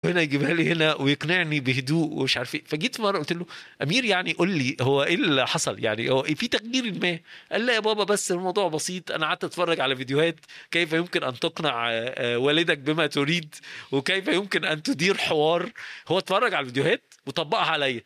ربنا يجيبها لي هنا ويقنعني بهدوء ومش عارف ايه فجيت مره قلت له امير يعني قول لي هو ايه اللي حصل يعني هو في تغيير ما قال لا يا بابا بس الموضوع بسيط انا قعدت اتفرج على فيديوهات كيف يمكن ان تقنع آه، آه، والدك بما تريد وكيف يمكن ان تدير حوار هو اتفرج على الفيديوهات وطبقها عليا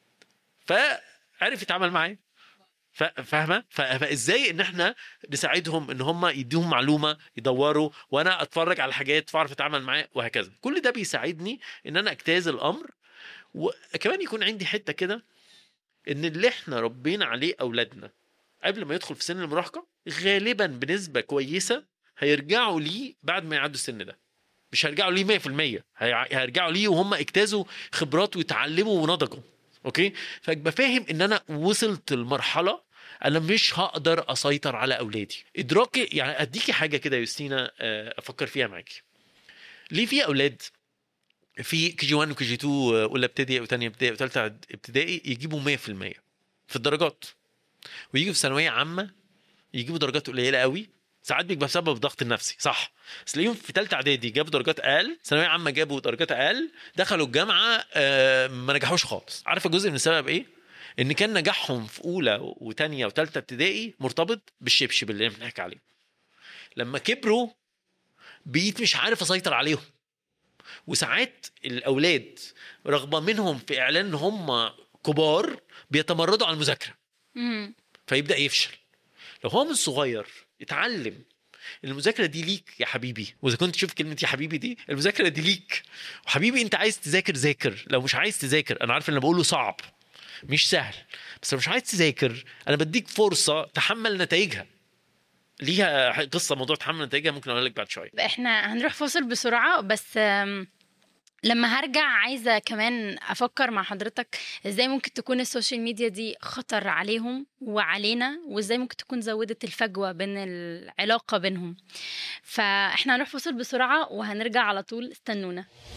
فعرف يتعامل معايا ف- فاهمه ف- فازاي ان احنا نساعدهم ان هم يديهم معلومه يدوروا وانا اتفرج على حاجات فاعرف اتعامل معاه وهكذا كل ده بيساعدني ان انا اجتاز الامر وكمان يكون عندي حته كده ان اللي احنا ربينا عليه اولادنا قبل ما يدخل في سن المراهقه غالبا بنسبه كويسه هيرجعوا ليه بعد ما يعدوا السن ده مش هيرجعوا ليه 100% هي- هيرجعوا ليه وهم اجتازوا خبرات ويتعلموا ونضجوا اوكي فابقى فاهم ان انا وصلت لمرحله انا مش هقدر اسيطر على اولادي ادراكي يعني اديكي حاجه كده يا يوستينا آه، افكر فيها معاكي ليه في اولاد في كي جي 1 وكي جي 2 آه، اولى ابتدائي وثانيه ابتدائي وثالثه ابتدائي يجيبوا 100% في الدرجات ويجوا في ثانويه عامه يجيبوا درجات قليله قوي ساعات بيبقى بسبب الضغط النفسي صح بس تلاقيهم في ثالثه اعدادي جابوا درجات اقل ثانويه عامه جابوا درجات اقل دخلوا الجامعه آه، ما نجحوش خالص عارفه جزء من السبب ايه ان كان نجاحهم في اولى وثانيه وثالثه ابتدائي مرتبط بالشبشب اللي بنحكي عليه لما كبروا بقيت مش عارف اسيطر عليهم وساعات الاولاد رغم منهم في اعلان ان هم كبار بيتمردوا على المذاكره مم. فيبدا يفشل لو هو من صغير اتعلم إن المذاكره دي ليك يا حبيبي واذا كنت تشوف كلمه يا حبيبي دي المذاكره دي ليك وحبيبي انت عايز تذاكر ذاكر لو مش عايز تذاكر انا عارف ان اللي بقوله صعب مش سهل بس لو مش عايز تذاكر انا بديك فرصه تحمل نتائجها ليها قصه موضوع تحمل نتائجها ممكن اقول لك بعد شويه احنا هنروح فاصل بسرعة بس آم، لما هرجع عايزة كمان أفكر مع حضرتك إزاي ممكن تكون السوشيال ميديا دي خطر عليهم وعلينا وإزاي ممكن تكون زودت الفجوة بين العلاقة بينهم فإحنا هنروح فاصل بسرعة وهنرجع على طول استنونا